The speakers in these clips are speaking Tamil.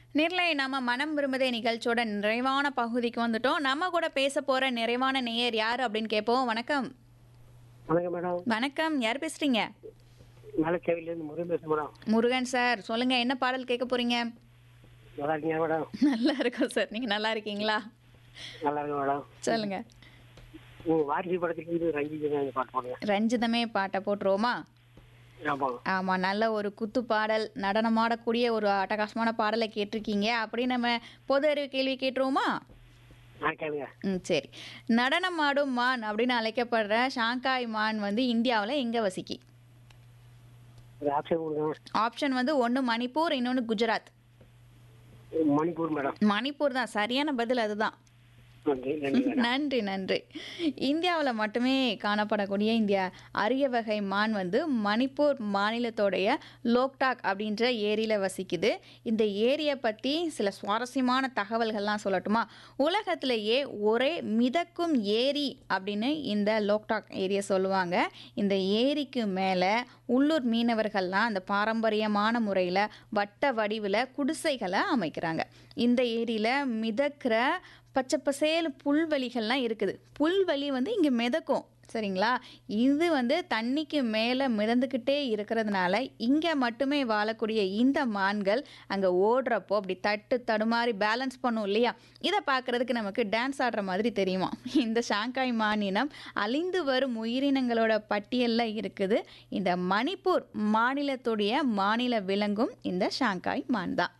நேர்ல நம்ம மனம் விரும்புதே நிகழ்ச்சியோட நிறைவான பகுதிக்கு வந்துட்டோம் நம்ம கூட பேச போற நிறைவான நேயர் யார் அப்படின்னு கேட்போம் வணக்கம் வணக்கம் மேடம் வணக்கம் யார் பேசுறீங்க மேலச்சேவிலேருந்து முருகன் பேசுகிறேன் மேடம் முருகன் சார் சொல்லுங்க என்ன பாடல் கேட்க போறீங்க நல்லா இருக்கீங்க மேடம் நல்லா இருக்கும் சார் நீங்க நல்லா இருக்கீங்களா நல்லா இருக்கு மேடம் சொல்லுங்க உங்கள் வாரிசு படத்துலேருந்து ரஞ்சித் அந்த பாட்டு போடுங்க ரஞ்சிதமே பாட்டை போட்டுருவோமா ஆமாம் ஆமா நல்ல ஒரு குத்து பாடல் நடனமாடக்கூடிய ஒரு அட்டகாசமான பாடலை கேட்டிருக்கீங்க அப்படி நம்ம பொது அறிவு கேள்வி கேட்டுருவோமா ஆ கேளுங்க ம் சரி நடனமாடும் மான் அப்படின்னு அழைக்கப்படுற ஷாங்காய் மான் வந்து இந்தியாவில் எங்கே வசிக்கி ஒரு ஆப்ஷன் கொடுங்க ஆப்ஷன் வந்து ஒன்று மணிப்பூர் இன்னொன்று குஜராத் மணிப்பூர் மேடம் மணிப்பூர் தான் சரியான பதில் அதுதான் நன்றி நன்றி மேடம் நன்றி நன்றி இந்தியாவில் மட்டுமே காணப்படக்கூடிய இந்த அரிய வகை மான் வந்து மணிப்பூர் மாநிலத்தோடைய லோக்டாக் அப்படின்ற ஏரியில் வசிக்குது இந்த ஏரியை பற்றி சில சுவாரஸ்யமான தகவல்கள்லாம் சொல்லட்டுமா உலகத்திலேயே ஒரே மிதக்கும் ஏரி அப்படின்னு இந்த லோக்டாக் ஏரியை சொல்லுவாங்க இந்த ஏரிக்கு மேலே உள்ளூர் மீனவர்கள்லாம் அந்த பாரம்பரியமான முறையில் வட்ட வடிவில் குடிசைகளை அமைக்கிறாங்க இந்த ஏரியில் மிதக்கிற பச்சை பசேல் புல்வெளிகள்லாம் இருக்குது புல்வெளி வந்து இங்கே மிதக்கும் சரிங்களா இது வந்து தண்ணிக்கு மேலே மிதந்துக்கிட்டே இருக்கிறதுனால இங்கே மட்டுமே வாழக்கூடிய இந்த மான்கள் அங்கே ஓடுறப்போ அப்படி தட்டு தடுமாறி பேலன்ஸ் பண்ணும் இல்லையா இதை பார்க்குறதுக்கு நமக்கு டான்ஸ் ஆடுற மாதிரி தெரியுமா இந்த ஷாங்காய் மானினம் அழிந்து வரும் உயிரினங்களோட பட்டியலில் இருக்குது இந்த மணிப்பூர் மாநிலத்துடைய மாநில விலங்கும் இந்த ஷாங்காய் மான் தான்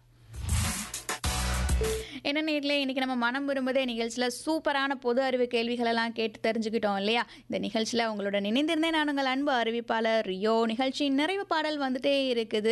என்ன நேரில் இன்னைக்கு நம்ம மனம் விரும்புதே நிகழ்ச்சியில் சூப்பரான பொது அறிவு கேள்விகளெல்லாம் கேட்டு தெரிஞ்சுக்கிட்டோம் இல்லையா இந்த நிகழ்ச்சியில் உங்களோட நினைந்திருந்தேன் நான் உங்கள் அன்பு அறிவிப்பாளர் ரியோ நிகழ்ச்சியின் நிறைவு பாடல் வந்துட்டே இருக்குது